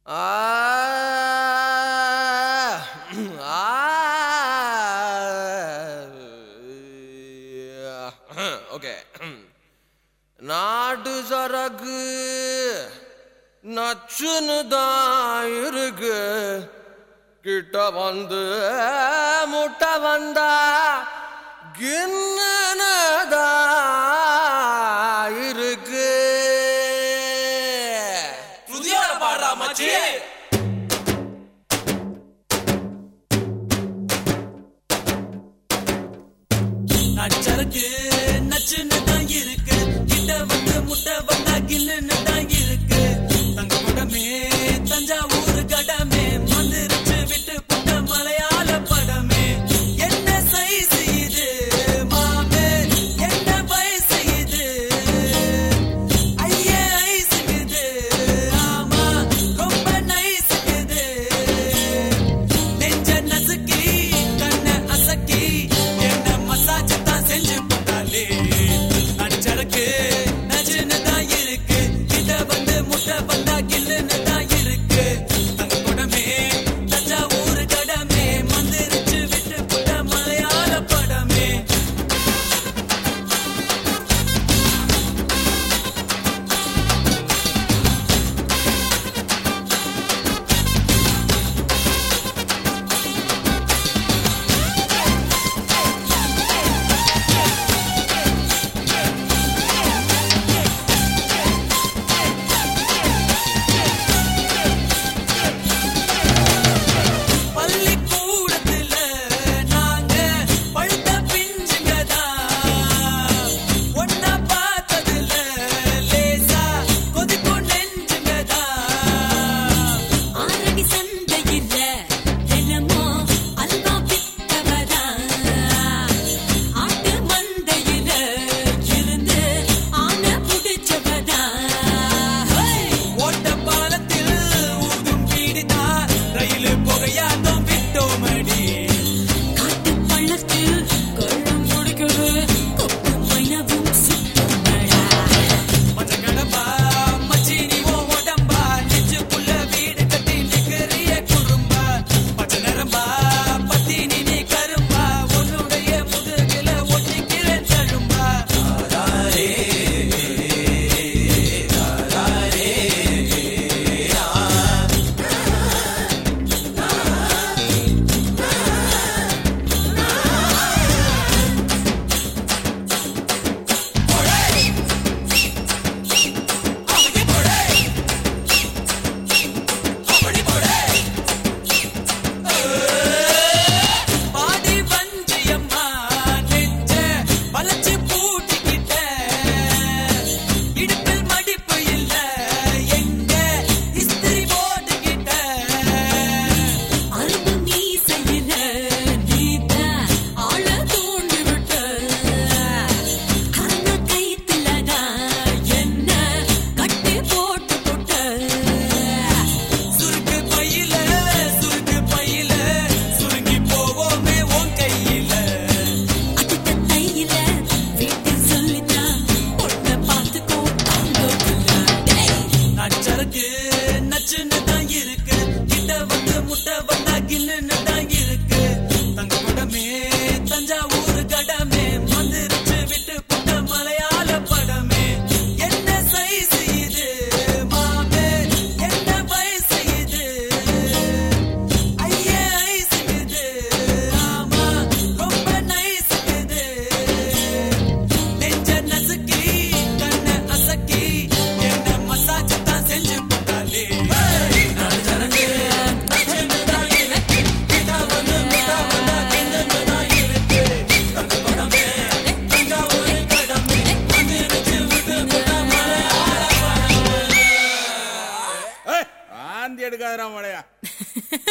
Okay நாட்டு சரக்கு நச்சுன்னு தான் இருக்கு கிட்ட வந்து முட்டை வந்தா கிண்ணனதா இருக்கு புதியோட பாடுறா மச்சி நச்சருக்கு நச்சுன்னு தான் இருக்கு கிட்ட வந்து முட்டை வந்தா கில்லுன்னு தான் இருக்கு தங்க குடமே தஞ்சாவூர் கடமே மந்திரிச்சு விட்டு புட்ட மலையாள படமே என்ன சைஸ் இது மாமே என்ன வயசு இது ஐயே ஐஸுக்குது ஆமா ரொம்ப நைஸுக்குது நெஞ்ச நசுக்கி கண்ண அசக்கி என்ன மசாஜ் தான் செஞ்சு போட்டாலே அச்சருக்கு நஜுன்னு தான் இருக்கு இத வந்து முட்டை வந்தா கில்லுன்னு தான் இருக்கு தங்க குடமே தஞ்சாவூர் கடமே மந்திரிச்சு விட்டு புட்ட மலையாள படமே பள்ளிக்கூடத்துல நாங்க பழுத்த பிஞ்சுங்கதான் ஒன்னா பார்த்ததுல லேசா கொதிக்கும் நெஞ்சுங்கதான் ஆரடி சந்தையில தினமோ அல்வா வித்தவரா ஆட்டு மந்தையில இருந்து ஆன புடிச்சவரா ஓட்ட பாலத்தில் ஊதும் பீடிதா ரயில் புகையாட்டம் விட்டோமடி காட்டு பள்ளத்தில் கொள்ளும் முடிக்கிறது கொக்கு மைனவும் சுத்தமடா மஞ்ச கடம்பா மச்சி நீ ஓ உடம்பா நெஞ்சுக்குள்ள வீடு கட்டி நிக்கிறிய குறும்பா பச்சை நரம்பா பத்தி நீ நீ கரும்பா உன்னுடைய முதுகில ஒட்டிக்கிறேன் தழும்பா பாடி வஞ்சியம்மா நெஞ்ச வளைச்சு பூட்டிக்கிட்ட இடுப்பில் மடிப்பு இல்ல எங்க இஸ்திரி போட்டுக்கிட்ட அரும்பு மீசையில நீத ஆள தூண்டி விட்ட அந்த கைத்துலதான் என்ன கட்டி போட்டு போட்ட சுருக்கு பையில சுருக்கு பையில சுருங்கி போவோமே உன் கையில அடித்த தையில வீட்டில் சொல்லித்தான் பொண்ணை பார்த்துக்கோ அங்க நச்சருக்கு நச்சுன்னு தான் இருக்கு கிட்ட வந்து முட்டை வந்தா கில்லுன்னு தான் இருக்கு தங்க குடமே தஞ்சாவூர் கடமே மந்திரிச்சு விட்டு புட்ட மலையாள படமே என்ன சைஸ் இது மாமே என்ன வயசு இது ஐயே ஐஸுக்குது ஆமா ரொம்ப நைஸுக்குது நெஞ்ச நசுக்கி கண்ண அசக்கி என்ன மசாஜ் தான் செஞ்சு போட்டாலே நாலு சரக்கு நச்சுன்னு தான் இருக்கு. கிட்ட வந்து முட்டை வந்தா கிண்டுன்னு தான் இருக்கு. தங்க குடமே, தஞ்சாவூர் கடமே, மந்திரிச்சு விட்டு புட்ட மலையாள ஆந்தி எடுக்காதடா மழையா